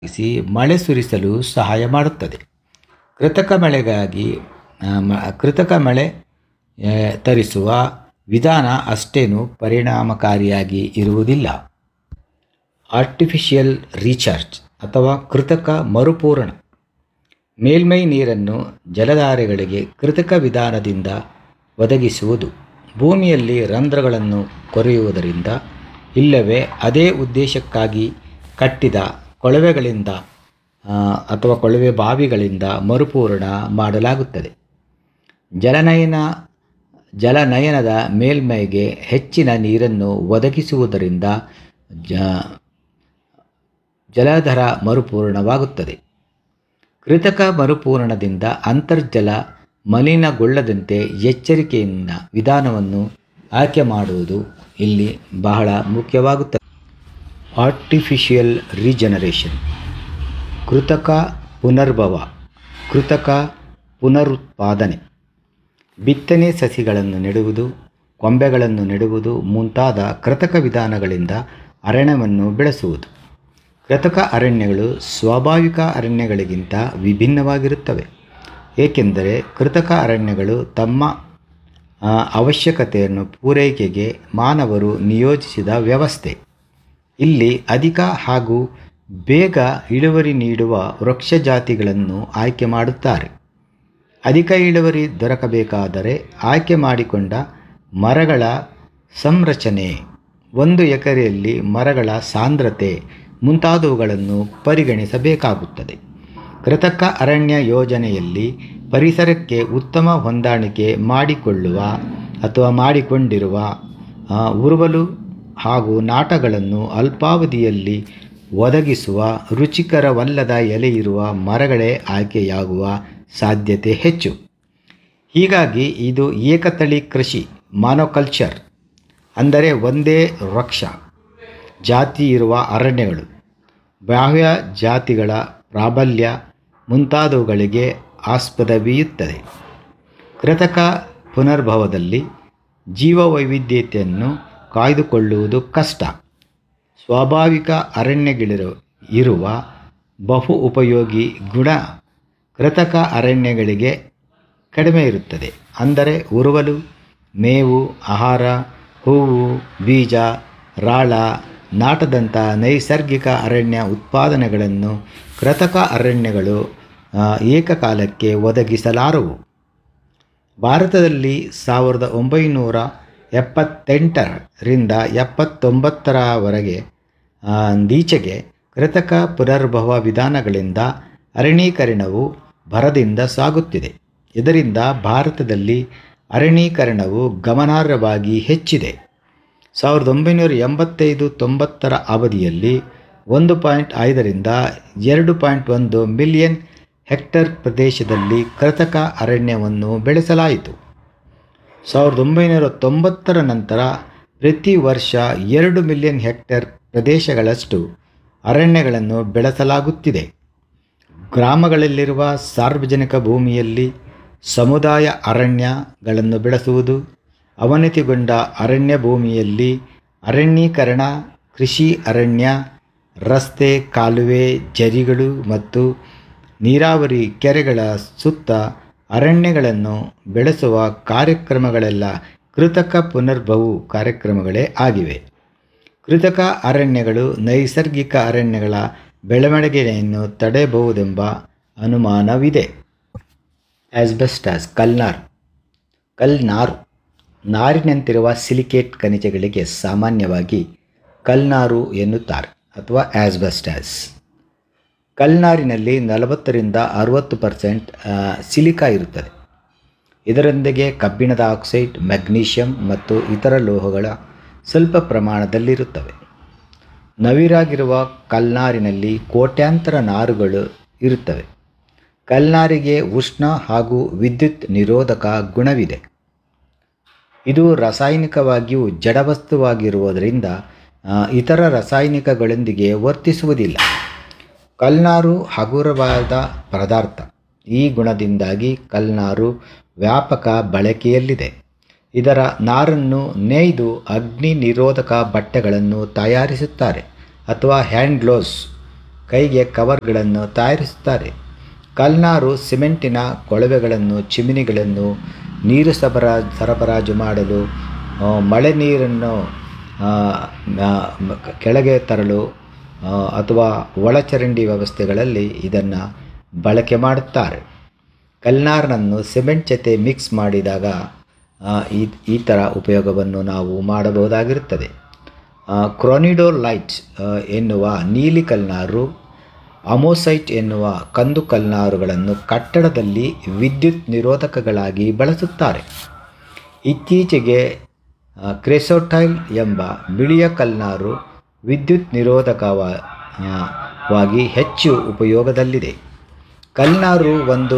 C ಮಳೆ ಸುರಿಸಲು ಸಹಾಯ ಮಾಡುತ್ತದೆ ಕೃತಕ ಮಳೆಗಾಗಿ ಆ, ಮ- ಕೃತಕ ಮಳೆ ಆ, ತರಿಸುವ ವಿಧಾನ ಅಷ್ಟೇನು ಪರಿಣಾಮಕಾರಿಯಾಗಿ ಇರುವುದಿಲ್ಲ ಆರ್ಟಿಫಿಷಿಯಲ್ ರೀಚಾರ್ಜ್ ಅಥವಾ ಕೃತಕ ಮರುಪೂರಣ ಮೇಲ್ಮೈ ನೀರನ್ನು ಜಲಧಾರೆಗಳಿಗೆ ಕೃತಕ ವಿಧಾನದಿಂದ ಒದಗಿಸುವುದು ಭೂಮಿಯಲ್ಲಿ ರಂಧ್ರಗಳನ್ನು ಕೊರೆಯುವುದರಿಂದ ಇಲ್ಲವೇ ಅದೇ ಉದ್ದೇಶಕ್ಕಾಗಿ ಕಟ್ಟಿದ ಕೊಳವೆಗಳಿಂದ ಆ, ಅಥವಾ ಕೊಳವೆ ಬಾವಿಗಳಿಂದ ಮರುಪೂರಣ ಮಾಡಲಾಗುತ್ತದೆ ಜಲನಯನ ಜಲನಯನದ ಮೇಲ್ಮೈಗೆ ಹೆಚ್ಚಿನ ನೀರನ್ನು ಒದಗಿಸುವುದರಿಂದ ಜ ಜಲಧರ ಮರುಪೂರಣವಾಗುತ್ತದೆ ಕೃತಕ ಮರುಪೂರಣದಿಂದ ಅಂತರ್ಜಲ ಮಲಿನಗೊಳ್ಳದಂತೆ ಎಚ್ಚರಿಕೆಯಿಂದ ವಿಧಾನವನ್ನು ಆಯ್ಕೆ ಮಾಡುವುದು ಇಲ್ಲಿ ಬಹಳ ಮುಖ್ಯವಾಗುತ್ತದೆ ಆರ್ಟಿಫಿಷಿಯಲ್ ರೀಜನರೇಷನ್ ಕೃತಕ ಪುನರ್ಭವ ಕೃತಕ ಪುನರುತ್ಪಾದನೆ ಬಿತ್ತನೆ ಸಸಿಗಳನ್ನು ನೆಡುವುದು ಕೊಂಬೆಗಳನ್ನು ನೆಡುವುದು ಮುಂತಾದ ಕೃತಕ ವಿಧಾನಗಳಿಂದ ಅರಣ್ಯವನ್ನು ಬೆಳೆಸುವುದು ಕೃತಕ ಅರಣ್ಯಗಳು ಸ್ವಾಭಾವಿಕ ಅರಣ್ಯಗಳಿಗಿಂತ ವಿಭಿನ್ನವಾಗಿರುತ್ತವೆ ಏಕೆಂದರೆ ಕೃತಕ ಅರಣ್ಯಗಳು ತಮ್ಮ ಆ, ಅವಶ್ಯಕತೆಯನ್ನು ಪೂರೈಕೆಗೆ ಮಾನವರು ನಿಯೋಜಿಸಿದ ವ್ಯವಸ್ಥೆ ಇಲ್ಲಿ ಅಧಿಕ ಹಾಗೂ ಬೇಗ ಇಳುವರಿ ನೀಡುವ ವೃಕ್ಷ ಜಾತಿಗಳನ್ನು ಆಯ್ಕೆ ಮಾಡುತ್ತಾರೆ ಅಧಿಕ ಇಳುವರಿ ದೊರಕಬೇಕಾದರೆ ಆಯ್ಕೆ ಮಾಡಿಕೊಂಡ ಮರಗಳ ಸಂರಚನೆ ಒಂದು ಎಕರೆಯಲ್ಲಿ ಮರಗಳ ಸಾಂದ್ರತೆ ಮುಂತಾದವುಗಳನ್ನು ಪರಿಗಣಿಸಬೇಕಾಗುತ್ತದೆ ಕೃತಕ ಅರಣ್ಯ ಯೋಜನೆಯಲ್ಲಿ ಪರಿಸರಕ್ಕೆ ಉತ್ತಮ ಹೊಂದಾಣಿಕೆ ಮಾಡಿಕೊಳ್ಳುವ ಅಥವಾ ಮಾಡಿಕೊಂಡಿರುವ ಆ, ಉರುವಲು ಹಾಗೂ ನಾಟಗಳನ್ನು ಅಲ್ಪಾವಧಿಯಲ್ಲಿ ಒದಗಿಸುವ ರುಚಿಕರವಲ್ಲದ ಎಲೆಯಿರುವ ಮರಗಳೇ ಆಯ್ಕೆಯಾಗುವ ಸಾಧ್ಯತೆ ಹೆಚ್ಚು ಹೀಗಾಗಿ ಇದು ಏಕತಳಿ ಕೃಷಿ ಮಾನೋಕಲ್ಚರ್ ಅಂದರೆ ಒಂದೇ ವೃಕ್ಷ ಜಾತಿ ಇರುವ ಅರಣ್ಯಗಳು ಬಾಹ್ಯ ಜಾತಿಗಳ ಪ್ರಾಬಲ್ಯ ಮುಂತಾದವುಗಳಿಗೆ ಆಸ್ಪದವೀಯುತ್ತದೆ ಕೃತಕ ಪುನರ್ಭವದಲ್ಲಿ ಜೀವವೈವಿಧ್ಯತೆಯನ್ನು ಕಾಯ್ದುಕೊಳ್ಳುವುದು ಕಷ್ಟ ಸ್ವಾಭಾವಿಕ ಅರಣ್ಯಗಳಿರು ಇರುವ ಬಹು ಉಪಯೋಗಿ ಗುಣ ಕೃತಕ ಅರಣ್ಯಗಳಿಗೆ ಕಡಿಮೆ ಇರುತ್ತದೆ ಅಂದರೆ ಉರುವಲು ಮೇವು ಆಹಾರ ಹೂವು ಬೀಜ ರಾಳ ನಾಟದಂಥ ನೈಸರ್ಗಿಕ ಅರಣ್ಯ ಉತ್ಪಾದನೆಗಳನ್ನು ಕೃತಕ ಅರಣ್ಯಗಳು ಆ, ಏಕಕಾಲಕ್ಕೆ ಒದಗಿಸಲಾರವು ಭಾರತದಲ್ಲಿ ಸಾವಿರದ ಒಂಬೈನೂರ ಎಪ್ಪತ್ತೆಂಟರಿಂದ ಎಪ್ಪತ್ತೊಂಬತ್ತರವರೆಗೆ ಆ, ಈಚೆಗೆ ಕೃತಕ ಪುನರ್ಭವ ವಿಧಾನಗಳಿಂದ ಅರಣ್ಯೀಕರಣವು ಭರದಿಂದ ಸಾಗುತ್ತಿದೆ ಇದರಿಂದ ಭಾರತದಲ್ಲಿ ಅರಣ್ಯೀಕರಣವು ಗಮನಾರ್ಹವಾಗಿ ಹೆಚ್ಚಿದೆ ಸಾವಿರದ ಒಂಬೈನೂರ ಎಂಬತ್ತೈದು ತೊಂಬತ್ತರ ಅವಧಿಯಲ್ಲಿ ಒಂದು ಪಾಯಿಂಟ್ ಐದರಿಂದ ಎರಡು ಪಾಯಿಂಟ್ ಒಂದು ಮಿಲಿಯನ್ ಹೆಕ್ಟರ್ ಪ್ರದೇಶದಲ್ಲಿ ಕೃತಕ ಅರಣ್ಯವನ್ನು ಬೆಳೆಸಲಾಯಿತು ಸಾವಿರದ ಒಂಬೈನೂರ ತೊಂಬತ್ತರ ನಂತರ ಪ್ರತಿ ವರ್ಷ ಎರಡು ಮಿಲಿಯನ್ ಹೆಕ್ಟೇರ್ ಪ್ರದೇಶಗಳಷ್ಟು ಅರಣ್ಯಗಳನ್ನು ಬೆಳೆಸಲಾಗುತ್ತಿದೆ ಗ್ರಾಮಗಳಲ್ಲಿರುವ ಸಾರ್ವಜನಿಕ ಭೂಮಿಯಲ್ಲಿ ಸಮುದಾಯ ಅರಣ್ಯಗಳನ್ನು ಬೆಳೆಸುವುದು ಅವನತಿಗೊಂಡ ಅರಣ್ಯ ಭೂಮಿಯಲ್ಲಿ ಅರಣ್ಯೀಕರಣ ಕೃಷಿ ಅರಣ್ಯ ರಸ್ತೆ ಕಾಲುವೆ ಜರಿಗಳು ಮತ್ತು ನೀರಾವರಿ ಕೆರೆಗಳ ಸುತ್ತ ಅರಣ್ಯಗಳನ್ನು ಬೆಳೆಸುವ ಕಾರ್ಯಕ್ರಮಗಳೆಲ್ಲ ಕೃತಕ ಪುನರ್ಭವು ಕಾರ್ಯಕ್ರಮಗಳೇ ಆಗಿವೆ ಕೃತಕ ಅರಣ್ಯಗಳು ನೈಸರ್ಗಿಕ ಅರಣ್ಯಗಳ ಬೆಳವಣಿಗೆಯನ್ನು ತಡೆಯಬಹುದೆಂಬ ಅನುಮಾನವಿದೆ ಆಸ್ಬೆಸ್ಟಾಸ್ ಕಲ್ನಾರ್ ಕಲ್ನಾರು ನಾರಿನಂತಿರುವ ಸಿಲಿಕೇಟ್ ಖನಿಜಗಳಿಗೆ ಸಾಮಾನ್ಯವಾಗಿ ಕಲ್ನಾರು ಎನ್ನುತ್ತಾರೆ ಅಥವಾ ಆಸ್ಬೆಸ್ಟಾಸ್ ಕಲ್ನಾರಿನಲ್ಲಿ ನಲವತ್ತರಿಂದ ಅರುವತ್ತು ಪರ್ಸೆಂಟ್ ಸಿಲಿಕಾ ಇರುತ್ತದೆ ಇದರೊಂದಿಗೆ ಕಬ್ಬಿಣದ ಆಕ್ಸೈಡ್ ಮೆಗ್ನೀಷಿಯಂ ಮತ್ತು ಇತರ ಲೋಹಗಳ ಸ್ವಲ್ಪ ಪ್ರಮಾಣದಲ್ಲಿರುತ್ತವೆ ನವಿರಾಗಿರುವ ಕಲ್ನಾರಿನಲ್ಲಿ ಕೋಟ್ಯಾಂತರ ನಾರುಗಳು ಇರುತ್ತವೆ ಕಲ್ನಾರಿಗೆ ಉಷ್ಣ ಹಾಗೂ ವಿದ್ಯುತ್ ನಿರೋಧಕ ಗುಣವಿದೆ ಇದು ರಾಸಾಯನಿಕವಾಗಿಯೂ ಜಡವಸ್ತುವಾಗಿರುವುದರಿಂದ ಆ, ಇತರ ರಾಸಾಯನಿಕಗಳೊಂದಿಗೆ ವರ್ತಿಸುವುದಿಲ್ಲ ಕಲ್ನಾರು ಹಗುರವಾದ ಪದಾರ್ಥ ಈ ಗುಣದಿಂದಾಗಿ ಕಲ್ನಾರು ವ್ಯಾಪಕ ಬಳಕೆಯಲ್ಲಿದೆ ಇದರ ನಾರನ್ನು ನೇಯ್ದು ಅಗ್ನಿ ನಿರೋಧಕ ಬಟ್ಟೆಗಳನ್ನು ತಯಾರಿಸುತ್ತಾರೆ ಅಥವಾ ಹ್ಯಾಂಡ್ ಗ್ಲೋವ್ಸ್ ಕೈಗೆ ಕವರ್ಗಳನ್ನು ತಯಾರಿಸುತ್ತಾರೆ ಕಲ್ನಾರು ಸಿಮೆಂಟಿನ ಕೊಳವೆಗಳನ್ನು ಚಿಮಿನಿಗಳನ್ನು ನೀರು ಸಬರಾ ಸರಬರಾಜು ಮಾಡಲು ಆ, ಮಳೆ ನೀರನ್ನು ಆ, ಮ- ಮ- ಕೆಳಗೆ ತರಲು ಆ, ಅಥವಾ ಒಳಚರಂಡಿ ವ್ಯವಸ್ಥೆಗಳಲ್ಲಿ ಇದನ್ನು ಬಳಕೆ ಮಾಡುತ್ತಾರೆ ಕಲ್ನಾರನ್ನು ಸಿಮೆಂಟ್ ಜೊತೆ ಮಿಕ್ಸ್ ಮಾಡಿದಾಗ ಆ, ಈ ಈ ಥರ ಉಪಯೋಗವನ್ನು ನಾವು ಮಾಡಬಹುದಾಗಿರುತ್ತದೆ ಕ್ರೋನಿಡೋ ಲೈಟ್ ಎನ್ನುವ ನೀಲಿ ಕಲ್ನಾರು ಅಮೋಸೈಟ್ ಎನ್ನುವ ಕಂದು ಕಲ್ನಾರುಗಳನ್ನು ಕಟ್ಟಡದಲ್ಲಿ ವಿದ್ಯುತ್ ನಿರೋಧಕಗಳಾಗಿ ಬಳಸುತ್ತಾರೆ ಇತ್ತೀಚೆಗೆ ಆ, ಕ್ರೆಸೋಟೈಲ್ ಎಂಬ ಬಿಳಿಯ ಕಲ್ನಾರು ವಿದ್ಯುತ್ ನಿರೋಧಕವ- ಆ, ವಾಗಿ ಹೆಚ್ಚು ಉಪಯೋಗದಲ್ಲಿದೆ ಕಲ್ನಾರು ಒಂದು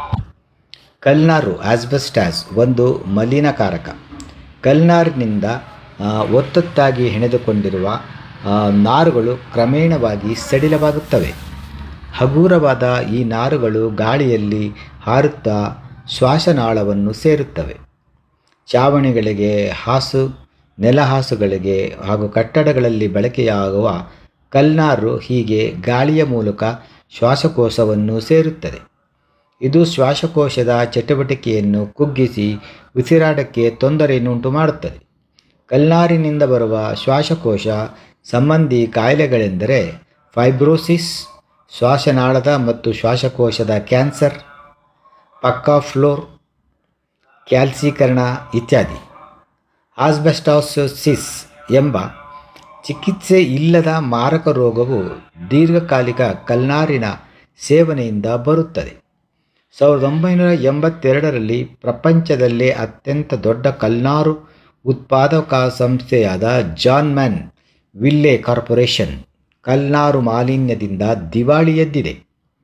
ಕಲ್ನಾರು ಆಸ್ಬೆಸ್ಟಾಸ್ ಒಂದು ಮಲಿನಕಾರಕ ಕಲ್ನಾರಿನಿಂದ ಆ, ಒತ್ತೊತ್ತಾಗಿ ಹೆಣೆದುಕೊಂಡಿರುವ ಆ, ನಾರುಗಳು ಕ್ರಮೇಣವಾಗಿ ಸಡಿಲವಾಗುತ್ತವೆ ಹಗೂರವಾದ ಈ ನಾರುಗಳು ಗಾಳಿಯಲ್ಲಿ ಹಾರುತ್ತಾ ಶ್ವಾಸನಾಳವನ್ನು ಸೇರುತ್ತವೆ ಚಾವಣಿಗಳಿಗೆ ಹಾಸು ನೆಲಹಾಸುಗಳಿಗೆ ಹಾಗೂ ಕಟ್ಟಡಗಳಲ್ಲಿ ಬಳಕೆಯಾಗುವ ಕಲ್ನಾರು ಹೀಗೆ ಗಾಳಿಯ ಮೂಲಕ ಶ್ವಾಸಕೋಶವನ್ನು ಸೇರುತ್ತದೆ ಇದು ಶ್ವಾಸಕೋಶದ ಚಟುವಟಿಕೆಯನ್ನು ಕುಗ್ಗಿಸಿ ಉಸಿರಾಟಕ್ಕೆ ತೊಂದರೆಯನ್ನುಂಟು ಮಾಡುತ್ತದೆ ಕಲ್ನಾರಿನಿಂದ ಬರುವ ಶ್ವಾಸಕೋಶ ಸಂಬಂಧಿ ಕಾಯಿಲೆಗಳೆಂದರೆ ಫೈಬ್ರೋಸಿಸ್ ಶ್ವಾಸನಾಳದ ಮತ್ತು ಶ್ವಾಸಕೋಶದ ಕ್ಯಾನ್ಸರ್ ಪಕ್ಕಾಫ್ಲೋರ್ ಕ್ಯಾಲ್ಸೀಕರಣ ಇತ್ಯಾದಿ ಆಸ್ಬೆಸ್ಟಾಸಿಸ್ ಎಂಬ ಚಿಕಿತ್ಸೆ ಇಲ್ಲದ ಮಾರಕ ರೋಗವು ದೀರ್ಘಕಾಲಿಕ ಕಲ್ನಾರಿನ ಸೇವನೆಯಿಂದ ಬರುತ್ತದೆ ಸಾವಿರದ ಒಂಬೈನೂರ ಎಂಬತ್ತೆರಡರಲ್ಲಿ ಪ್ರಪಂಚದಲ್ಲೇ ಅತ್ಯಂತ ದೊಡ್ಡ ಕಲ್ನಾರು ಉತ್ಪಾದಕ ಸಂಸ್ಥೆಯಾದ ಜಾನ್ ಮ್ಯಾನ್ ವಿಲ್ಲೆ ಕಾರ್ಪೊರೇಷನ್ ಕಲ್ನಾರು ಮಾಲಿನ್ಯದಿಂದ ದಿವಾಳಿ ಎದ್ದಿದೆ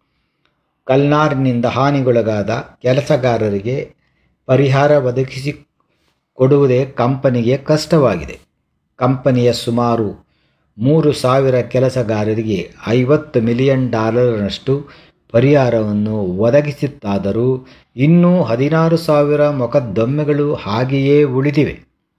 ಕಲ್ನಾರಿನಿಂದ ಹಾನಿಗೊಳಗಾದ ಕೆಲಸಗಾರರಿಗೆ ಪರಿಹಾರ ಒದಗಿಸಿ ಕೊಡುವುದೇ ಕಂಪನಿಗೆ ಕಷ್ಟವಾಗಿದೆ ಕಂಪನಿಯ ಸುಮಾರು ಮೂರು ಸಾವಿರ ಕೆಲಸಗಾರರಿಗೆ ಐವತ್ತು ಮಿಲಿಯನ್ ಡಾಲರ್ನಷ್ಟು ಪರಿಹಾರವನ್ನು ಒದಗಿಸಿತ್ತಾದರೂ ಇನ್ನೂ ಹದಿನಾರು ಸಾವಿರ ಮೊಕದ್ದಮೆಗಳು ಹಾಗೆಯೇ ಉಳಿದಿವೆ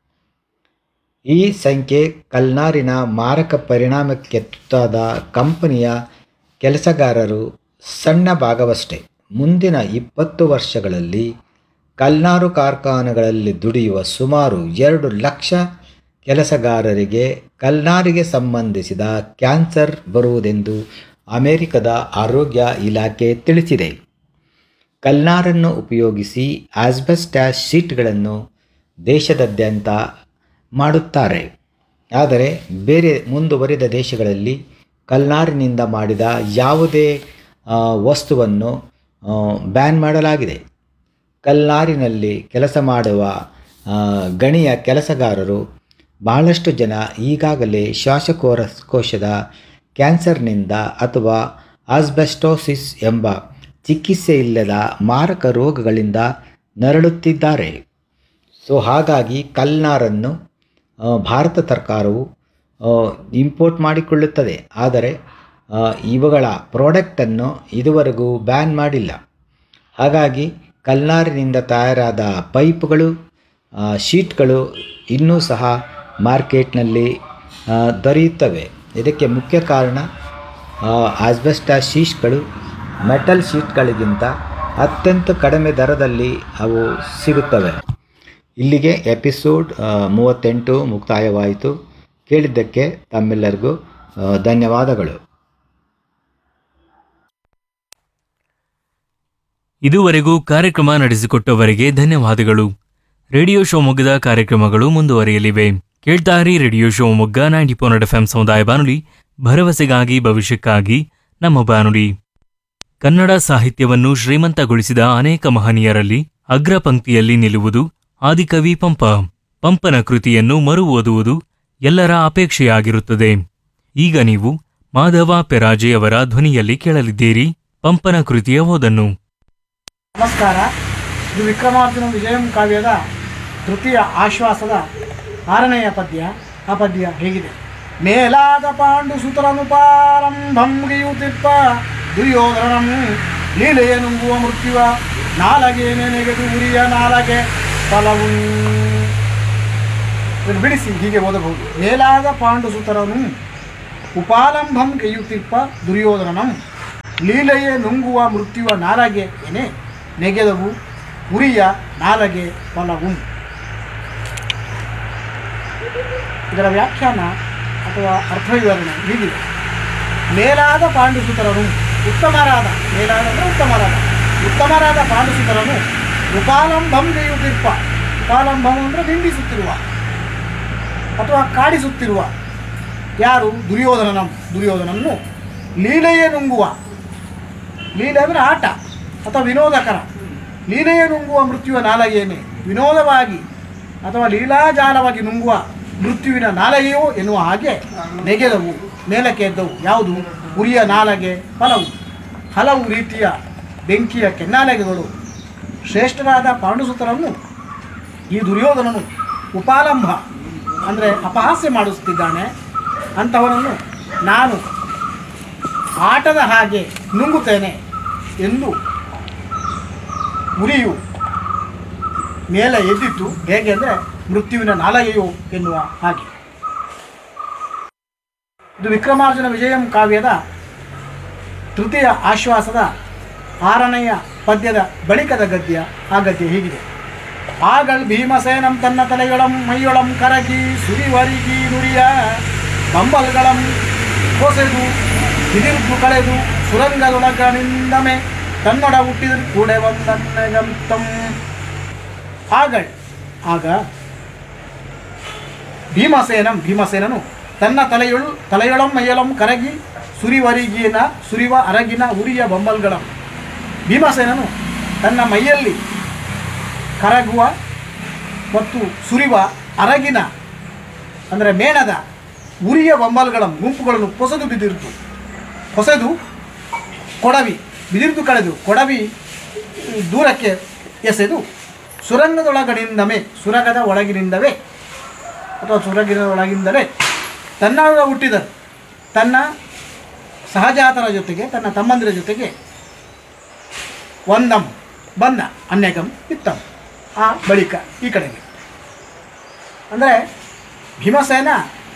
ಈ ಸಂಖ್ಯೆ ಕಲ್ನಾರಿನ ಮಾರಕ ಪರಿಣಾಮಕ್ಕೆ ತುತ್ತಾದ ಕಂಪನಿಯ ಕೆಲಸಗಾರರು ಸಣ್ಣ ಭಾಗವಷ್ಟೇ ಮುಂದಿನ ಇಪ್ಪತ್ತು ವರ್ಷಗಳಲ್ಲಿ ಕಲ್ನಾರು ಕಾರ್ಖಾನೆಗಳಲ್ಲಿ ದುಡಿಯುವ ಸುಮಾರು ಎರಡು ಲಕ್ಷ ಕೆಲಸಗಾರರಿಗೆ ಕಲ್ನಾರಿಗೆ ಸಂಬಂಧಿಸಿದ ಕ್ಯಾನ್ಸರ್ ಬರುವುದೆಂದು ಅಮೆರಿಕದ ಆರೋಗ್ಯ ಇಲಾಖೆ ತಿಳಿಸಿದೆ ಕಲ್ನಾರನ್ನು ಉಪಯೋಗಿಸಿ ಆಸ್ಬೆಸ್ಟಾಸ್ ಶೀಟ್ಗಳನ್ನು ದೇಶದಾದ್ಯಂತ ಮಾಡುತ್ತಾರೆ ಆದರೆ ಬೇರೆ ಮುಂದುವರಿದ ದೇಶಗಳಲ್ಲಿ ಕಲ್ನಾರಿನಿಂದ ಮಾಡಿದ ಯಾವುದೇ ಆ, ವಸ್ತುವನ್ನು ಆ, ಬ್ಯಾನ್ ಮಾಡಲಾಗಿದೆ ಕಲ್ನಾರಿನಲ್ಲಿ ಕೆಲಸ ಮಾಡುವ ಆ, ಗಣಿಯ ಕೆಲಸಗಾರರು ಬಹಳಷ್ಟು ಜನ ಈಗಾಗಲೇ ಶ್ವಾಸಕೋರ ಕೋಶದ ಕ್ಯಾನ್ಸರ್ನಿಂದ ಅಥವಾ ಆಸ್ಬೆಸ್ಟೋಸಿಸ್ ಎಂಬ ಚಿಕಿತ್ಸೆ ಇಲ್ಲದ ಮಾರಕ ರೋಗಗಳಿಂದ ನರಳುತ್ತಿದ್ದಾರೆ ಸೊ ಹಾಗಾಗಿ ಕಲ್ನಾರನ್ನು ಆ, ಭಾರತ ಸರ್ಕಾರವು ಇಂಪೋರ್ಟ್ ಮಾಡಿಕೊಳ್ಳುತ್ತದೆ ಆದರೆ ಆ, ಇವುಗಳ ಪ್ರಾಡಕ್ಟನ್ನು ಇದುವರೆಗೂ ಬ್ಯಾನ್ ಮಾಡಿಲ್ಲ ಹಾಗಾಗಿ ಕಲ್ನಾರಿನಿಂದ ತಯಾರಾದ ಪೈಪ್ಗಳು ಆ, ಶೀಟ್ಗಳು ಇನ್ನೂ ಸಹ ಮಾರ್ಕೆಟ್ನಲ್ಲಿ ಆ, ದೊರೆಯುತ್ತವೆ ಇದಕ್ಕೆ ಮುಖ್ಯ ಕಾರಣ ಆಸ್ಬೆಸ್ಟಾಸ್ ಶೀಟ್ಗಳು ಮೆಟಲ್ ಶೀಟ್ಗಳಿಗಿಂತ ಅತ್ಯಂತ ಕಡಿಮೆ ದರದಲ್ಲಿ ಅವು ಸಿಗುತ್ತವೆ ಇಲ್ಲಿಗೆ ಎಪಿಸೋಡ್ ಆ, ಮೂವತ್ತೆಂಟು ಮುಕ್ತಾಯವಾಯಿತು ಕೇಳಿದ್ದಕ್ಕೆ ತಮ್ಮೆಲ್ಲರಿಗೂ ಆ, ಧನ್ಯವಾದಗಳು ಇದುವರೆಗೂ ಕಾರ್ಯಕ್ರಮ ನಡೆಸಿಕೊಟ್ಟವರಿಗೆ ಧನ್ಯವಾದಗಳು ರೇಡಿಯೋ ಶಿವಮೊಗ್ಗದ ಕಾರ್ಯಕ್ರಮಗಳು ಮುಂದುವರಿಯಲಿವೆ ಕೇಳ್ತಾರಿ radio Shivamogga ninety point F ಸಮುದಾಯ ಬಾನುಲಿ ಭರವಸೆಗಾಗಿ ಭವಿಷ್ಯಕ್ಕಾಗಿ ನಮ್ಮ ಬಾನುಲಿ ಕನ್ನಡ ಸಾಹಿತ್ಯವನ್ನು ಶ್ರೀಮಂತಗೊಳಿಸಿದ ಅನೇಕ ಮಹನೀಯರಲ್ಲಿ ಅಗ್ರ ಪಂಕ್ತಿಯಲ್ಲಿ ನಿಲ್ಲುವುದು ಆದಿಕವಿ ಪಂಪ ಪಂಪನ ಕೃತಿಯನ್ನು ಮರು ಓದುವುದು ಎಲ್ಲರ ಅಪೇಕ್ಷೆಯಾಗಿರುತ್ತದೆ ಈಗ ನೀವು ಮಾಧವ ಪೆರಾಜೆಯವರ ಧ್ವನಿಯಲ್ಲಿ ಕೇಳಲಿದ್ದೀರಿ ಪಂಪನ ಕೃತಿಯ ಓದನ್ನು ನಮಸ್ಕಾರ ಇದು ವಿಕ್ರಮಾರ್ಜುನ ವಿಜಯಂ ಕಾವ್ಯದ ತೃತೀಯ ಆಶ್ವಾಸದ ಆರನೆಯ ಪದ್ಯ ಆ ಪದ್ಯ ಹೇಗಿದೆ ಮೇಲಾದ ಪಾಂಡು ಸುತರನು ಪಾರಂಭಂ ಮುಗಿಯುತ್ತಿಪ್ಪ ದುರ್ಯೋಧನಂ ಲೀಲೆಯ ನುಂಗುವ ಮೃತ್ಯುವ ನಾಲಗೆ ನೆನೆಗೆದು ಉರಿಯ ನಾಲಗೆ ಫಲವು ಇದನ್ನು ಬಿಡಿಸಿ ಹೀಗೆ ಓದಬಹುದು ಮೇಲಾದ ಪಾಂಡು ಸುತರನು ಉಪಾಲಂಬಂ ಗೆಯುತ್ತಿಪ್ಪ ದುರ್ಯೋಧನನಂ ಲೀಲೆಯೇ ನುಂಗುವ ಮೃತ್ಯುವ ನಾಲಗೆ ಎನೆ ನೆಗೆದವು ಉರಿಯ ನಾಲಗೆ ಫಲವು ಇದರ ವ್ಯಾಖ್ಯಾನ ಅಥವಾ ಅರ್ಥವಿವರಣೆ ಹೀಗಿದೆ ಮೇಲಾದ ಪಾಂಡುಸುತರನು ಉತ್ತಮರಾದ ಮೇಲಾದ ಅಂದರೆ ಉತ್ತಮರಾದ ಉತ್ತಮರಾದ ಪಾಂಡುಸುತರನು ಉಪಾಲಂಬಂ ಗೆಯುತ್ತಿಪ್ಪ ಉಪಾಲಂಬಂ ಅಂದರೆ ನಿಂದಿಸುತ್ತಿರುವ ಅಥವಾ ಕಾಡಿಸುತ್ತಿರುವ ಯಾರು ದುರ್ಯೋಧನನಂ ದುರ್ಯೋಧನನ್ನು ಲೀಲೆಯೇ ನುಂಗುವ ಲೀಲೆ ಅಂದರೆ ಆಟ ಅಥವಾ ವಿನೋದಕರ ಲೀಲೆಯೇ ನುಂಗುವ ಮೃತ್ಯುವ ನಾಲಗೆಯನ್ನೇ ವಿನೋದವಾಗಿ ಅಥವಾ ಲೀಲಾಜಾಲವಾಗಿ ನುಂಗುವ ಮೃತ್ಯುವಿನ ನಾಲಗೆಯೋ ಎನ್ನುವ ಹಾಗೆ ನೆಗೆದವು ಮೇಲಕ್ಕೆ ಎದ್ದವು ಯಾವುದು ಉರಿಯ ನಾಲಗೆ ಫಲವು ಹಲವು ರೀತಿಯ ಬೆಂಕಿಯ ಕೆನ್ನಾಲಗೆಗಳು ಶ್ರೇಷ್ಠರಾದ ಪಾಂಡುಸುತರನ್ನು ಈ ದುರ್ಯೋಧನನು ಉಪಾಲಂಬ ಅಂದರೆ ಅಪಹಾಸ್ಯ ಮಾಡಿಸುತ್ತಿದ್ದಾನೆ ಅಂಥವನನ್ನು ನಾನು ಆಟದ ಹಾಗೆ ನುಂಗುತ್ತೇನೆ ಎಂದು ಉರಿಯು ಮೇಲೆ ಎದ್ದಿತ್ತು ಹೇಗೆ ಅಂದರೆ ಮೃತ್ಯುವಿನ ನಾಲಗೆಯು ಎನ್ನುವ ಹಾಗೆ ಇದು ವಿಕ್ರಮಾರ್ಜುನ ವಿಜಯಂ ಕಾವ್ಯದ ತೃತೀಯ ಆಶ್ವಾಸದ ಆರನೆಯ ಪದ್ಯದ ಬಳಿಕದ ಗದ್ಯ ಆ ಗದ್ಯ ಹೀಗಿದೆ ಆಗಳ್ ಭೀಮಸೇನಂ ತನ್ನ ತಲೆಗಳಂ ಮೈಯೊಳಂ ಕರಗಿ ಸುರಿವರಿಗಿ ನುರಿಯ ಬಂಬಲ್ಗಳಂ ಕೊಸೆದು ಹಿಡಿದು ಕಳೆದು ಸುರಂಗದೊಳಗನಿಂದಮೆ ತನ್ನೊಡ ಹುಟ್ಟಿದ ಕೂಡೆ ಒಂದನ್ನಗಂತಂ ಆಗಳ್ ಆಗ ಭೀಮಸೇನಂ ಭೀಮಸೇನನು ತನ್ನ ತಲೆಯೊಳು ತಲೆಯೊಳಂ ಮೈಯೊಳಂ ಕರಗಿ ಸುರಿವರಿಗಿನ ಸುರಿವ ಅರಗಿನ ಉರಿಯ ಬಂಬಲ್ಗಳಂ ಭೀಮಸೇನನು ತನ್ನ ಮೈಯಲ್ಲಿ ಕರಗುವ ಮತ್ತು ಸುರಿವ ಅರಗಿನ ಅಂದರೆ ಮೇಣದ ಉರಿಯ ಬಂಬಲ್ಗಳ ಗುಂಪುಗಳನ್ನು ಹೊಸದು ಬಿದ್ದಿರುತ್ತು ಹೊಸದು ಕೊಡವಿ ಬಿದಿರ್ದು ಕಳೆದು ಕೊಡವಿ ದೂರಕ್ಕೆ ಎಸೆದು ಸುರಂಗದೊಳಗಡಿಂದಮೇ ಸುರಂಗದ ಒಳಗಿನಿಂದವೇ ಅಥವಾ ಸುರಂಗಿನ ಒಳಗಿಂದಲೇ ತನ್ನ ಹುಟ್ಟಿದರು ತನ್ನ ಸಹಜಾತರ ಜೊತೆಗೆ ತನ್ನ ತಮ್ಮಂದಿರ ಜೊತೆಗೆ ಒಂದಂ ಬಂದ ಅನ್ಯಗಂ ಇತ್ತಂ ಆ ಬಳಿಕ ಈ ಕಡೆಗೆ ಅಂದರೆ ಭೀಮಸೇನ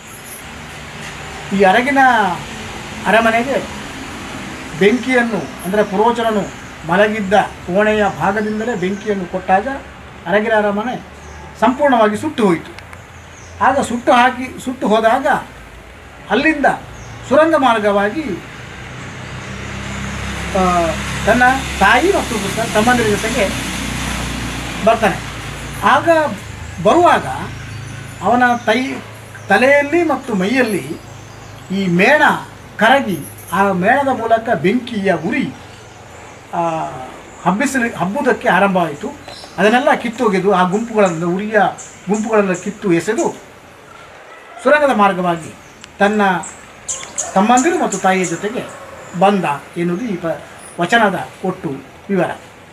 ಈ ಅರಗಿನ ಅರಮನೆಗೆ ಬೆಂಕಿಯನ್ನು ಅಂದರೆ ಪುರೋಚನನು ಮಲಗಿದ್ದ ಕೋಣೆಯ ಭಾಗದಿಂದಲೇ ಬೆಂಕಿಯನ್ನು ಕೊಟ್ಟಾಗ ಅರಗಿನ ಅರಮನೆ ಸಂಪೂರ್ಣವಾಗಿ ಸುಟ್ಟು ಹೋಯಿತು ಆಗ ಸುಟ್ಟು ಹಾಕಿ ಸುಟ್ಟು ಹೋದಾಗ ಅಲ್ಲಿಂದ ಸುರಂಗ ಮಾರ್ಗವಾಗಿ ಆ, ತನ್ನ ತಾಯಿ ಮತ್ತು ತ- ತಮ್ಮಂದಿರ ಜೊತೆಗೆ ಬರ್ತಾನೆ ಆಗ ಬರುವಾಗ ಅವನ ತೈ ತಲೆಯಲ್ಲಿ ಮತ್ತು ಮೈಯಲ್ಲಿ ಈ ಮೇಣ ಕರಗಿ ಆ ಮೇಣದ ಮೂಲಕ ಬೆಂಕಿಯ ಉರಿ ಆ, ಹಬ್ಬಿಸಲಿ ಹಬ್ಬುವುದಕ್ಕೆ ಆರಂಭ ಆಯಿತು ಅದನ್ನೆಲ್ಲ ಕಿತ್ತೊಗೆದು ಆ ಗುಂಪುಗಳನ್ನು ಉರಿಯ ಗುಂಪುಗಳನ್ನು ಕಿತ್ತು ಎಸೆದು ಸುರಂಗದ ಮಾರ್ಗವಾಗಿ ತನ್ನ ತಮ್ಮಂದಿರು ಮತ್ತು ತಾಯಿಯ ಜೊತೆಗೆ ಬಂದ ಎನ್ನುವುದು ಈ ಪ ವಚನದ ಒಟ್ಟು ವಿವರ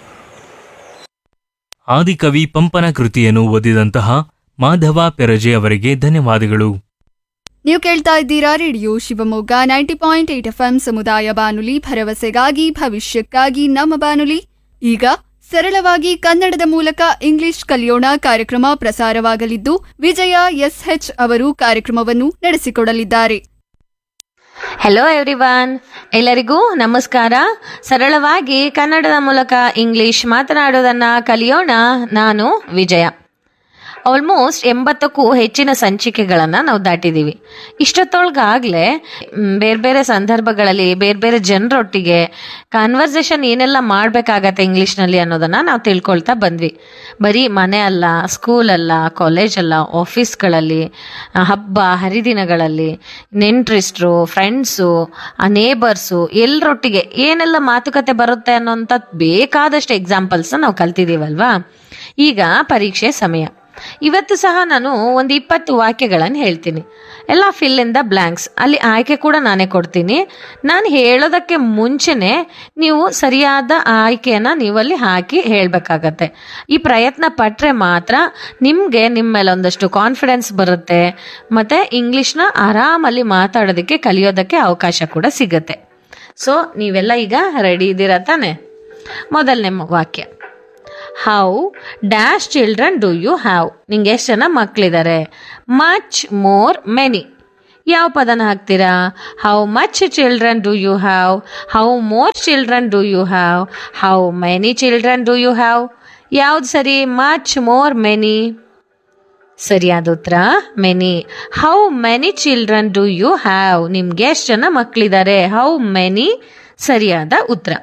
ಆದಿಕವಿ ಪಂಪನ ಕೃತಿಯನ್ನು ಓದಿದಂತಹ ಮಾಧವ ಪೆರಜೆ ಅವರಿಗೆ ಧನ್ಯವಾದಗಳು ನೀವು ಕೇಳ್ತಾ ಇದ್ದೀರಾ radio Shivamogga ninety point eight F M ಸಮುದಾಯ ಬಾನುಲಿ ಭರವಸೆಗಾಗಿ ಭವಿಷ್ಯಕ್ಕಾಗಿ ನಮ್ಮ ಬಾನುಲಿ ಈಗ ಸರಳವಾಗಿ ಕನ್ನಡದ ಮೂಲಕ ಇಂಗ್ಲಿಷ್ ಕಲಿಯೋಣ ಕಾರ್ಯಕ್ರಮ ಪ್ರಸಾರವಾಗಲಿದ್ದು ವಿಜಯ ಎಸ್ಎಚ್ ಅವರು ಕಾರ್ಯಕ್ರಮವನ್ನು ನಡೆಸಿಕೊಡಲಿದ್ದಾರೆ ಹೆಲೋ ಎವ್ರಿವನ್ ಎಲ್ಲರಿಗೂ ನಮಸ್ಕಾರ ಸರಳವಾಗಿ ಕನ್ನಡದ ಮೂಲಕ ಇಂಗ್ಲಿಷ್ ಮಾತನಾಡೋದನ್ನ ಕಲಿಯೋಣ ನಾನು ವಿಜಯ ಆಲ್ಮೋಸ್ಟ್ ಎಂಬತ್ತಕ್ಕೂ ಹೆಚ್ಚಿನ ಸಂಚಿಕೆಗಳನ್ನು ನಾವು ದಾಟಿದ್ದೀವಿ ಇಷ್ಟೊತ್ತೊಳಗಾಗಲೇ ಬೇರೆ ಬೇರೆ ಸಂದರ್ಭಗಳಲ್ಲಿ ಬೇರೆ ಬೇರೆ ಜನರೊಟ್ಟಿಗೆ ಕಾನ್ವರ್ಸೇಷನ್ ಏನೆಲ್ಲ ಮಾಡಬೇಕಾಗತ್ತೆ ಇಂಗ್ಲೀಷ್ನಲ್ಲಿ ಅನ್ನೋದನ್ನು ನಾವು ತಿಳ್ಕೊಳ್ತಾ ಬಂದ್ವಿ ಬರೀ ಮನೆ ಅಲ್ಲ ಸ್ಕೂಲ್ ಅಲ್ಲ ಕಾಲೇಜ್ ಅಲ್ಲ ಆಫೀಸ್ಗಳಲ್ಲಿ ಆ, ಹಬ್ಬ ಹರಿದಿನಗಳಲ್ಲಿ ನೆಂಟ್ರಿಸ್ಟ್ರು ಫ್ರೆಂಡ್ಸು ಆ ನೇಬರ್ಸು ಎಲ್ಲರೊಟ್ಟಿಗೆ ಏನೆಲ್ಲ ಮಾತುಕತೆ ಬರುತ್ತೆ ಅನ್ನೋಂಥ ಬೇಕಾದಷ್ಟು ಎಕ್ಸಾಂಪಲ್ಸ್ನ ನಾವು ಕಲ್ತಿದ್ದೀವಲ್ವಾ ಈಗ ಪರೀಕ್ಷೆ ಸಮಯ ಇವತ್ತು ಸಹ ನಾನು ಒಂದು ಇಪ್ಪತ್ತು ವಾಕ್ಯಗಳನ್ನು ಹೇಳ್ತೀನಿ ಎಲ್ಲ ಫಿಲ್ ಇನ್ ದ ಬ್ಲ್ಯಾಂಕ್ಸ್ ಅಲ್ಲಿ ಆಯ್ಕೆ ಕೂಡ ನಾನೇ ಕೊಡ್ತೀನಿ ನಾನು ಹೇಳೋದಕ್ಕೆ ಮುಂಚೆನೆ ನೀವು ಸರಿಯಾದ ಆಯ್ಕೆಯನ್ನು ನೀವಲ್ಲಿ ಹಾಕಿ ಹೇಳಬೇಕಾಗತ್ತೆ ಈ ಪ್ರಯತ್ನ ಪಟ್ಟರೆ ಮಾತ್ರ ನಿಮಗೆ ನಿಮ್ಮ ಮೇಲೆ ಒಂದಷ್ಟು ಕಾನ್ಫಿಡೆನ್ಸ್ ಬರುತ್ತೆ ಮತ್ತು ಇಂಗ್ಲೀಷ್ನ ಆರಾಮಲ್ಲಿ ಮಾತಾಡೋದಕ್ಕೆ ಕಲಿಯೋದಕ್ಕೆ ಅವಕಾಶ ಕೂಡ ಸಿಗುತ್ತೆ ಸೊ ನೀವೆಲ್ಲ ಈಗ ರೆಡಿ ಇದ್ದೀರಾ ತಾನೆ ಮೊದಲನೇ ವಾಕ್ಯ how dash children do you have ನಿಂಗೆ ಎಷ್ಟು ಜನ ಮಕ್ಕಳಿದ್ದಾರೆ ಮಚ್ ಮೋರ್ ಮೆನಿ ಯಾವ ಪದನ ಹಾಕ್ತೀರಾ how much children do you have how more children do you have how many children do you have ಯಾವ್ದು ಸರಿ ಮಚ್ ಮೋರ್ ಮೆನಿ ಸರಿಯಾದ ಉತ್ತರ many how many children do you have ನಿಮ್ಗೆ ಎಷ್ಟು ಜನ ಮಕ್ಕಳಿದ್ದಾರೆ ಹೌ ಮೆನಿ ಸರಿಯಾದ ಉತ್ತರ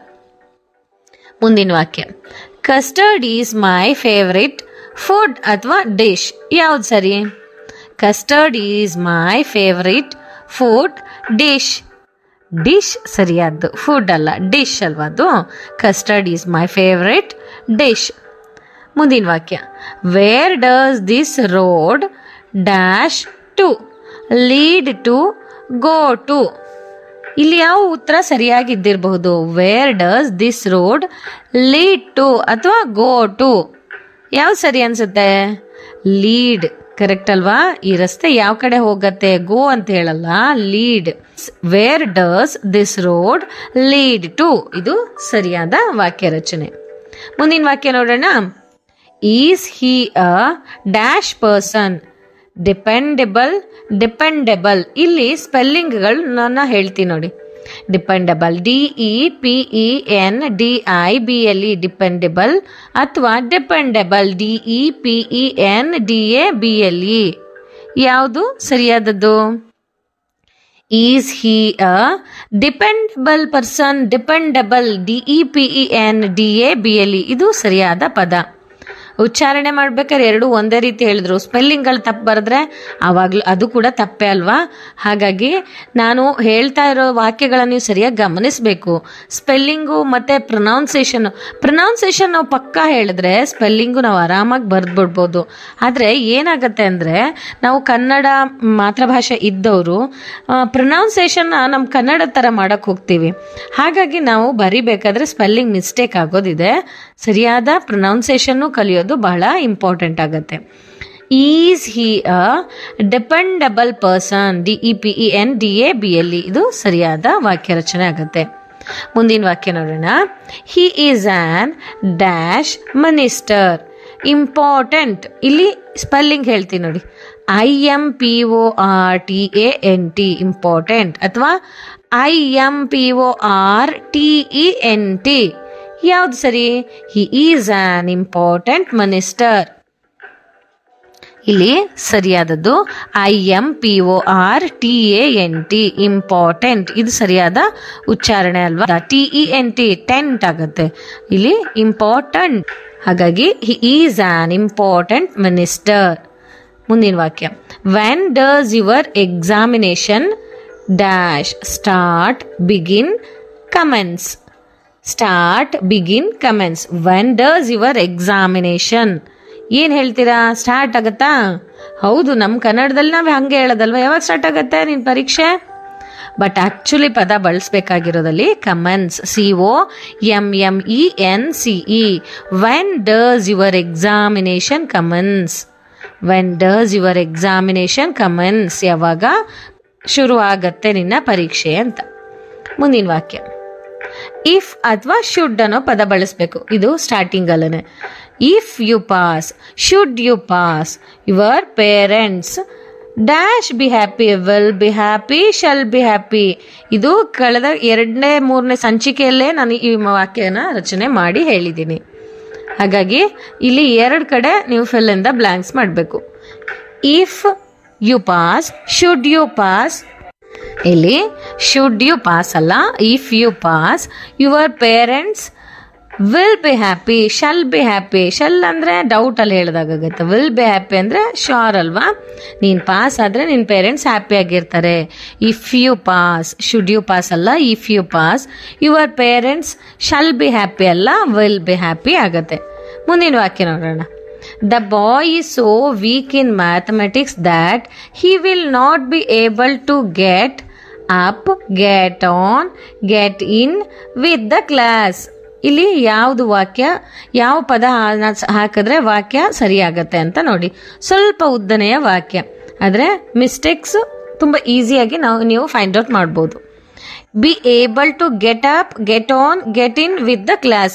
ಮುಂದಿನ ವಾಕ್ಯ custard is my favourite food ಅಥವಾ ಡಿಶ್ ಯಾವ್ದು ಸರಿ custard is my favourite food dish dish ಸರಿಯಾದ್ದು ಫುಡ್ ಅಲ್ಲ ಡಿಶ್ ಅಲ್ವಾ ಅದು custard is my favourite dish ಮುಂದಿನ ವಾಕ್ಯ where does this road dash to lead to go to ಇಲ್ಲಿ ಯಾವ ಉತ್ತರ ಸರಿಯಾಗಿದ್ದಿರಬಹುದು where does this road lead to ಅಥವಾ ಗೋ ಟು ಯಾವ ಸರಿ ಅನ್ಸುತ್ತೆ ಲೀಡ್ ಕರೆಕ್ಟ್ ಅಲ್ವಾ ಈ ರಸ್ತೆ ಯಾವ ಕಡೆ ಹೋಗತ್ತೆ ಗೋ ಅಂತ ಹೇಳಲ್ಲ lead where does this road lead to ಇದು ಸರಿಯಾದ ವಾಕ್ಯ ರಚನೆ ಮುಂದಿನ ವಾಕ್ಯ ನೋಡೋಣ is he a dash person dependable dependable ಇಲ್ಲಿ ಸ್ಪೆಲ್ಲಿಂಗ್ಗಳು ನಾನು ಹೇಳ್ತೀನಿ ನೋಡಿ dependable D E P E N D I B L E dependable ಅಥವಾ dependable D E P E N D A B L E ಯಾವುದು ಸರಿಯಾದದ್ದು is he a dependable person dependable D E P E N D A B L E ಇದು ಸರಿಯಾದ ಪದ ಉಚ್ಚಾರಣೆ ಮಾಡ್ಬೇಕಾದ್ರೆ ಎರಡು ಒಂದೇ ರೀತಿ ಹೇಳಿದ್ರು ಸ್ಪೆಲ್ಲಿಂಗ್ಗಳು ತಪ್ಪು ಬರೆದ್ರೆ ಆವಾಗಲೂ ಅದು ಕೂಡ ತಪ್ಪೇ ಅಲ್ವಾ ಹಾಗಾಗಿ ನಾನು ಹೇಳ್ತಾ ಇರೋ ವಾಕ್ಯಗಳನ್ನು ನೀವು ಸರಿಯಾಗಿ ಗಮನಿಸಬೇಕು ಸ್ಪೆಲ್ಲಿಂಗು ಮತ್ತು ಪ್ರೊನೌನ್ಸೇಷನ್ ಪ್ರೊನೌನ್ಸೇಷನ್ ನಾವು ಪಕ್ಕಾ ಹೇಳಿದ್ರೆ ಸ್ಪೆಲ್ಲಿಂಗು ನಾವು ಆರಾಮಾಗಿ ಬರೆದ್ಬಿಡ್ಬೋದು ಆದರೆ ಏನಾಗುತ್ತೆ ಅಂದರೆ ನಾವು ಕನ್ನಡ ಮಾತೃಭಾಷೆ ಇದ್ದವರು ಪ್ರೊನೌನ್ಸೇಷನ್ನ ನಮ್ಮ ಕನ್ನಡ ಥರ ಮಾಡೋಕ್ಕೆ ಹೋಗ್ತೀವಿ ಹಾಗಾಗಿ ನಾವು ಬರಿಬೇಕಾದ್ರೆ ಸ್ಪೆಲ್ಲಿಂಗ್ ಮಿಸ್ಟೇಕ್ ಆಗೋದಿದೆ ಸರಿಯಾದ ಪ್ರೊನೌನ್ಸೇಷನ್ನು ಕಲಿಯೋದು ಬಹಳ ಇಂಪಾರ್ಟೆಂಟ್ ಆಗುತ್ತೆ is he a dependable person D E P E N D A B L E ಇದು ಸರಿಯಾದ ವಾಕ್ಯ ರಚನೆ ಆಗುತ್ತೆ ಮುಂದಿನ ವಾಕ್ಯ ನೋಡೋಣ he is an dash minister important ಇಲ್ಲಿ ಸ್ಪೆಲ್ಲಿಂಗ್ ಹೇಳ್ತೀನಿ ನೋಡಿ I M P O R T A N T important ಅಥವಾ I M P O R T E N T ಯಾವ್ದು ಸರಿ he is an important minister ಇಲ್ಲಿ ಸರಿಯಾದದ್ದು I M P O R T A N T important ಇದು ಸರಿಯಾದ ಉಚ್ಚಾರಣೆ ಅಲ್ವಾ T E N T tent ಆಗುತ್ತೆ ಇಲ್ಲಿ ಇಂಪಾರ್ಟೆಂಟ್ ಹಾಗಾಗಿ he is an important minister ಮುಂದಿನ ವಾಕ್ಯ when does your examination dash start begin commence start begin commence when does your examination ಏನು ಹೇಳ್ತೀರಾ ಸ್ಟಾರ್ಟ್ ಆಗತ್ತಾ ಹೌದು ನಮ್ಮ ಕನ್ನಡದಲ್ಲಿ ನಾವು ಹಂಗೆ ಹೇಳೋದಲ್ವಾ ಯಾವಾಗ ಸ್ಟಾರ್ಟ್ ಆಗುತ್ತೆ ನಿನ್ನ ಪರೀಕ್ಷೆ ಬಟ್ ಆಕ್ಚುಲಿ ಪದ ಬಳಸ್ಬೇಕಾಗಿರೋದಲ್ಲಿ commence C O M M E N C E when does your examination commence when does your examination commence ಯಾವಾಗ ಶುರು ಆಗತ್ತೆ ನಿನ್ನ ಪರೀಕ್ಷೆ ಅಂತ ಮುಂದಿನ ವಾಕ್ಯ ಇಫ್ ಅಥವಾ ಶುಡ್ ಅನ್ನೋ ಪದ ಬಳಸಬೇಕು ಇದು ಸ್ಟಾರ್ಟಿಂಗ್ ಅಲ್ಲೇ if you pass should you pass your parents dash be happy will be happy shall be happy ಇದು ಕಳೆದ ಎರಡನೇ ಮೂರನೇ ಸಂಚಿಕೆಯಲ್ಲೇ ನಾನು ಈ ವಾಕ್ಯನ ರಚನೆ ಮಾಡಿ ಹೇಳಿದ್ದೀನಿ ಹಾಗಾಗಿ ಇಲ್ಲಿ ಎರಡು ಕಡೆ ನೀವು ಫಿಲ್ ಇಂದ ಬ್ಲ್ಯಾಂಕ್ಸ್ ಮಾಡಬೇಕು if you pass should you pass ಇಲ್ಲಿ ಶುಡ್ ಯು ಪಾಸ್ ಅಲ್ಲ if you pass your parents will be happy shall be happy shall ಅಂದರೆ ಡೌಟಲ್ಲಿ ಹೇಳ್ದಾಗುತ್ತೆ ವಿಲ್ ಬಿ ಹ್ಯಾಪಿ ಅಂದರೆ ಶೋರ್ ಅಲ್ವಾ ನೀನು ಪಾಸ್ ಆದರೆ ನಿನ್ನ ಪೇರೆಂಟ್ಸ್ ಹ್ಯಾಪಿ ಆಗಿರ್ತಾರೆ if you pass should you pass ಅಲ್ಲ if you pass your parents shall be happy ಅಲ್ಲ ವಿಲ್ ಬಿ ಹ್ಯಾಪಿ ಆಗತ್ತೆ ಮುಂದಿನ ವಾಕ್ಯ ನೋಡೋಣ the boy is so weak in mathematics that he will not be able to get up get on get in with the class ಇಲ್ಲಿ ಯಾವುದು ವಾಕ್ಯ ಯಾವ ಪದ ಹಾ- ಹಾಕಿದ್ರೆ ವಾಕ್ಯ ಸರಿಯಾಗತ್ತೆ ಅಂತ ನೋಡಿ ಸ್ವಲ್ಪ ಉದ್ದನೆಯ ವಾಕ್ಯ ಆದರೆ ಮಿಸ್ಟೇಕ್ಸ್ ತುಂಬ ಈಸಿಯಾಗಿ ನಾವು ನೀವು ಫೈಂಡ್ ಔಟ್ ಮಾಡ್ಬೋದು be able to get up get on get in with the class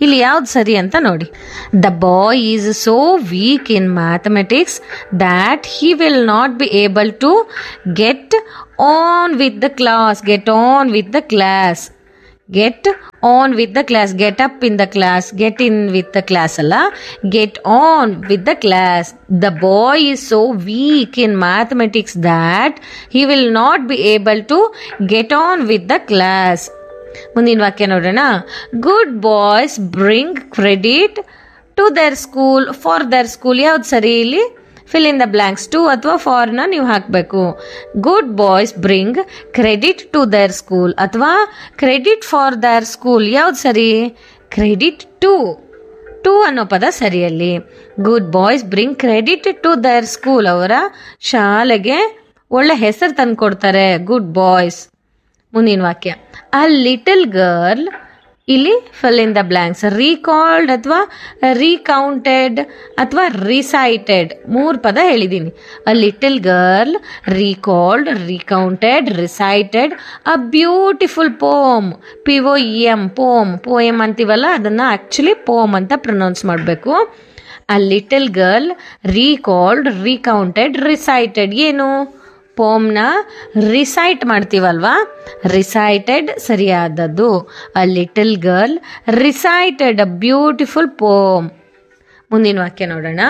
ಇಲ್ಲಿ ಯಾವ್ದು ಸರಿ ಅಂತ ನೋಡಿ the boy is so weak in mathematics that he will not be able to get on with the class get on with the class get on with the class get up in the class get in with the class ಅಲ್ಲ get on with the class the boy is so weak in mathematics that he will not be able to get on with the class ಮುಂದಿನ ವಾಕ್ಯ ನೋಡೋಣ good boys bring credit to their school for their school ಯಾವ್ದು ಸರಿ ಇಲ್ಲಿ fill in the blanks to ಅಥವಾ ಫಾರ್ನ ನೀವು ಹಾಕಬೇಕು good boys bring credit to their school ಅಥವಾ ಕ್ರೆಡಿಟ್ ಫಾರ್ ದರ್ ಸ್ಕೂಲ್ ಯಾವ್ದು ಸರಿ ಕ್ರೆಡಿಟ್ ಟು ಟು ಅನ್ನೋ ಪದ ಸರಿಯಲ್ಲಿ good boys bring credit to their school ಅವರ ಶಾಲೆಗೆ ಒಳ್ಳೆ ಹೆಸರು ತಂದ್ಕೊಡ್ತಾರೆ ಗುಡ್ ಬಾಯ್ಸ್ ಮುಂದಿನ ವಾಕ್ಯ ಅ ಲಿಟಲ್ ಗರ್ಲ್ ಇಲ್ಲಿ fill in the blanks recalled ಅಥವಾ ರೀಕೌಂಟೆಡ್ ಅಥವಾ ರಿಸೈಟೆಡ್ ಮೂರು ಪದ ಹೇಳಿದ್ದೀನಿ a little girl recalled recounted recited a beautiful poem P O E M poem poem ಅಂತೀವಲ್ಲ ಅದನ್ನು ಆ್ಯಕ್ಚುಲಿ ಪೋಮ್ ಅಂತ ಪ್ರೊನೌನ್ಸ್ ಮಾಡಬೇಕು a little girl recalled recounted recited ಏನು ಪೋಮ್ನ ರಿಸೈಟ್ ಮಾಡ್ತೀವಲ್ವಾ ರಿಸೈಟೆಡ್ ಸರಿಯಾದದ್ದು a little girl recited a beautiful poem ಮುಂದಿನ ವಾಕ್ಯ ನೋಡೋಣ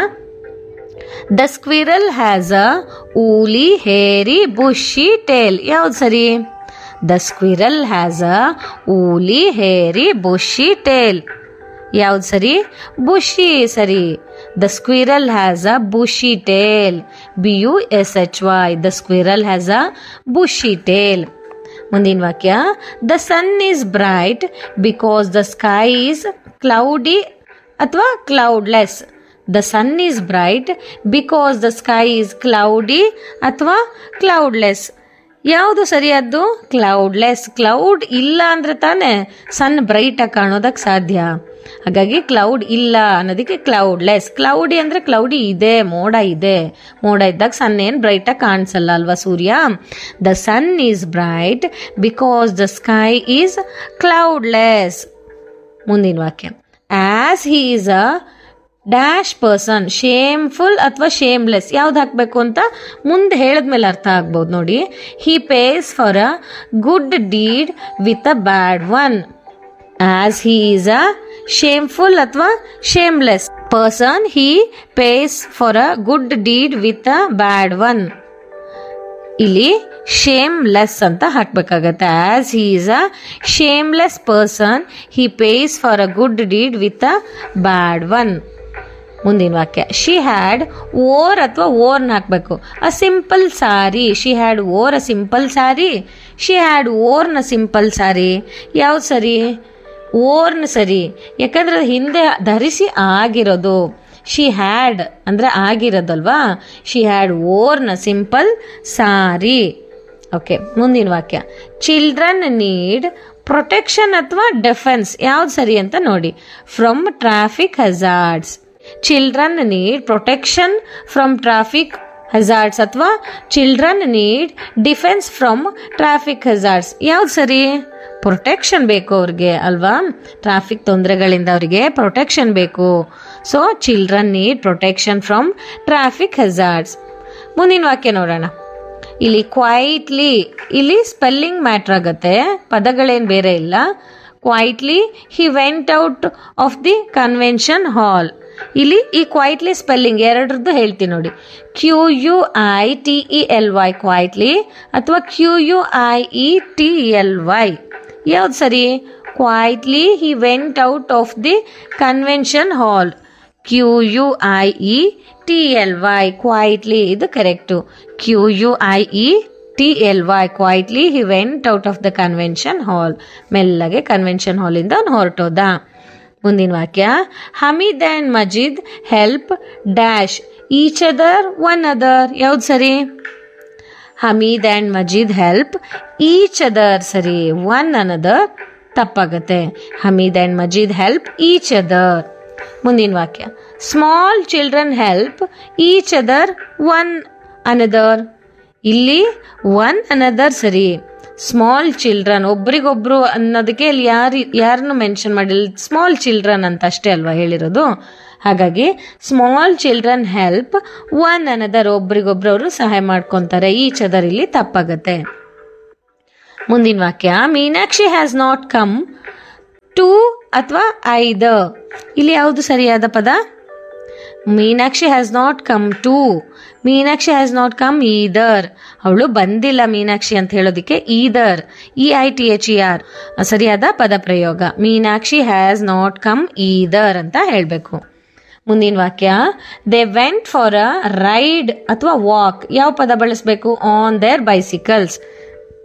the squirrel has a woolly hairy bushy tail ಯಾವ್ದು ಸರಿ the squirrel has a woolly hairy bushy tail ಯಾವ್ದು ಸರಿ ಬುಷಿ ಸರಿ the squirrel has a bushy tail B U S H Y the squirrel has a bushy tail ಮುಂದಿನ ವಾಕ್ಯ the sun is bright because the sky is cloudy ಅಥವಾ cloudless the sun is bright because the sky is cloudy ಅಥವಾ cloudless ಯಾವುದು ಸರಿಯಾದ್ದು ಕ್ಲೌಡ್ಲೆಸ್ cloud ಇಲ್ಲ ಅಂದ್ರೆ ತಾನೇ ಸನ್ ಬ್ರೈಟಾಗಿ ಕಾಣೋದಕ್ಕೆ ಸಾಧ್ಯ ಹಾಗಾಗಿ ಕ್ಲೌಡ್ ಇಲ್ಲ ಅನ್ನೋದಕ್ಕೆ ಕ್ಲೌಡ್ಲೆಸ್ ಕ್ಲೌಡಿ ಅಂದ್ರೆ ಕ್ಲೌಡಿ ಇದೆ ಮೋಡ ಇದೆ ಮೋಡ ಇದ್ದಾಗ ಸನ್ ಏನು ಬ್ರೈಟಾಗಿ ಕಾಣಿಸಲ್ಲ ಅಲ್ವಾ ಸೂರ್ಯ the sun is bright because the sky is cloudless ಮುಂದಿನ ವಾಕ್ಯ as he is a dash person shameful ಅಥವಾ ಶೇಮ್ಲೆಸ್ ಯಾವ್ದು ಹಾಕಬೇಕು ಅಂತ ಮುಂದೆ ಹೇಳಿದ್ಮೇಲೆ ಅರ್ಥ ಆಗ್ಬೋದು ನೋಡಿ he pays for a good deed with a bad one as he is a shameful ಅಥವಾ shameless person he pays for a good deed with a bad one ಇಲ್ಲಿ ಶೇಮ್ಲೆಸ್ ಅಂತ ಹಾಕ್ಬೇಕಾಗತ್ತೆ as he is a shameless person he pays for a good deed with a bad one ಮುಂದಿನ ವಾಕ್ಯ she had wore ಅಥವಾ worn ಹಾಕಬೇಕು a simple sari she had wore a simple sari she had worn simple sari ಯಾವ್ದು ಸರಿ ಓರ್ನ ಸರಿ ಯಾಕಂದ್ರೆ ಅದು ಹಿಂದೆ ಧರಿಸಿ ಆಗಿರೋದು ಶಿ ಹ್ಯಾಡ್ ಅಂದರೆ ಆಗಿರೋದಲ್ವಾ she had worn simple sari okay ಮುಂದಿನ ವಾಕ್ಯ ಚಿಲ್ಡ್ರನ್ ನೀಡ್ ಪ್ರೊಟೆಕ್ಷನ್ ಅಥವಾ ಡಿಫೆನ್ಸ್ ಯಾವ್ದು ಸರಿ ಅಂತ ನೋಡಿ from traffic hazards children need protection from traffic hazards ಅಥವಾ children need defence from traffic hazards ಯಾವ್ದು ಸರಿ ಪ್ರೊಟೆಕ್ಷನ್ ಬೇಕು ಅವ್ರಿಗೆ ಅಲ್ವಾ ಟ್ರಾಫಿಕ್ ತೊಂದರೆಗಳಿಂದ ಅವರಿಗೆ ಪ್ರೊಟೆಕ್ಷನ್ ಬೇಕು so children need protection from traffic hazards ಮುಂದಿನ ವಾಕ್ಯ ನೋಡೋಣ ಇಲ್ಲಿ ಕ್ವೈಟ್ಲಿ ಇಲ್ಲಿ ಸ್ಪೆಲ್ಲಿಂಗ್ ಮ್ಯಾಟ್ರ್ ಆಗುತ್ತೆ ಪದಗಳೇನು ಬೇರೆ ಇಲ್ಲ quietly he went out of the convention hall ಇಲ್ಲಿ ಈ ಕ್ವೈಟ್ಲಿ ಸ್ಪೆಲ್ಲಿಂಗ್ ಎರಡರದ್ದು ಹೇಳ್ತೀನಿ ನೋಡಿ Q U I T E L Y quietly ಅಥವಾ Q U I E T L Y ಯಾವ್ದು ಸರಿ quietly he went out of the convention hall Q U I E T L Y quietly ಇದು correct Q U I E T L Y quietly he went out of the convention ಹಾಲ್ ಮೆಲ್ಲಗೆ convention ಹಾಲಿಂದ ಅವ್ನು ಹೊರಟೋದ ಮುಂದಿನ ವಾಕ್ಯ Hamid and Majid help dash each other one other ಯಾವ್ದು ಸರಿ Hamid and Majid help each other ಸರಿ ಒನ್ ಅನದರ್ ತಪ್ಪಾಗತ್ತೆ Hamid and Majid help each other ಮುಂದಿನ ವಾಕ್ಯ small children help each other one another ಇಲ್ಲಿ ಒನ್ ಅನದರ್ ಸರಿ ಸ್ಮಾಲ್ ಚಿಲ್ಡ್ರನ್ ಒಬ್ರಿಗೊಬ್ರು ಅನ್ನೋದಕ್ಕೆ ಇಲ್ಲಿ ಯಾರು ಯಾರನ್ನು ಮೆನ್ಷನ್ ಮಾಡಿಲ್ಲ ಸ್ಮಾಲ್ ಚಿಲ್ಡ್ರನ್ ಅಂತ ಅಷ್ಟೇ ಅಲ್ವಾ ಹೇಳಿರೋದು ಹಾಗಾಗಿ small children help one another ಒಬ್ರಿಗೊಬ್ರು ಅವರು ಸಹಾಯ ಮಾಡ್ಕೊತಾರೆ ಈ ಚದರ್ ಇಲ್ಲಿ ತಪ್ಪಾಗತ್ತೆ ಮುಂದಿನ ವಾಕ್ಯ Meenakshi has not come too ಅಥವಾ ಐದ ಇಲ್ಲಿ ಯಾವುದು ಸರಿಯಾದ ಪದ Meenakshi has not come too Meenakshi has not come either ಅವಳು ಬಂದಿಲ್ಲ ಮೀನಾಕ್ಷಿ ಅಂತ ಹೇಳೋದಕ್ಕೆ either E I T H E R ಸರಿಯಾದ ಪದ ಪ್ರಯೋಗ Meenakshi has not come either ಅಂತ ಹೇಳಬೇಕು ಮುಂದಿನ ವಾಕ್ಯ they went for a ride ಅಥವಾ ವಾಕ್ ಯಾವ ಪದ ಬಳಸಬೇಕು ಆನ್ ದೇರ್ ಬೈಸಿಕಲ್ಸ್